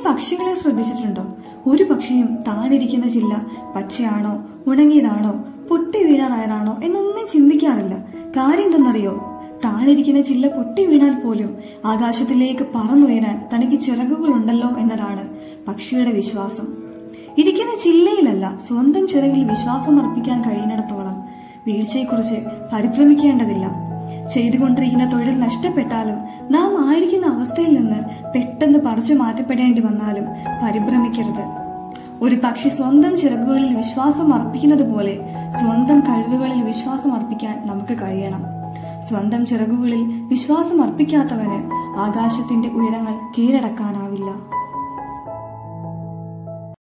പക്ഷികളെ ശ്രദ്ധിച്ചിട്ടുണ്ടോ ഒരു പക്ഷിയും താണിരിക്കുന്ന ചില്ല പച്ചയാണോ ഉണങ്ങിയതാണോ പൊട്ടി വീഴാനായതാണോ എന്നൊന്നും ചിന്തിക്കാറില്ല കാര്യം എന്തെന്നറിയോ താണിരിക്കുന്ന ചില്ല പൊട്ടി വീണാൽ പോലും ആകാശത്തിലേക്ക് പറന്നുയരാൻ തനിക്ക് ചിറകുകളുണ്ടല്ലോ എന്നതാണ് പക്ഷിയുടെ വിശ്വാസം ഇരിക്കുന്ന ചില്ലയിലല്ല സ്വന്തം ചിറകിൽ വിശ്വാസം അർപ്പിക്കാൻ കഴിയുന്നിടത്തോളം വീഴ്ചയെക്കുറിച്ച് പരിഭ്രമിക്കേണ്ടതില്ല ചെയ്തുകൊണ്ടിരിക്കുന്ന തൊഴിൽ നഷ്ടപ്പെട്ടാലും നാം ആയിരിക്കുന്ന അവസ്ഥയിൽ നിന്ന് പെട്ടെന്ന് പറിച്ചു മാറ്റപ്പെടേണ്ടി വന്നാലും പരിഭ്രമിക്കരുത് ഒരു പക്ഷി സ്വന്തം ചിറകുകളിൽ വിശ്വാസം അർപ്പിക്കുന്നത് പോലെ സ്വന്തം കഴിവുകളിൽ വിശ്വാസം അർപ്പിക്കാൻ നമുക്ക് കഴിയണം സ്വന്തം ചിറകുകളിൽ വിശ്വാസം അർപ്പിക്കാത്തവന് ആകാശത്തിന്റെ ഉയരങ്ങൾ കീഴടക്കാനാവില്ല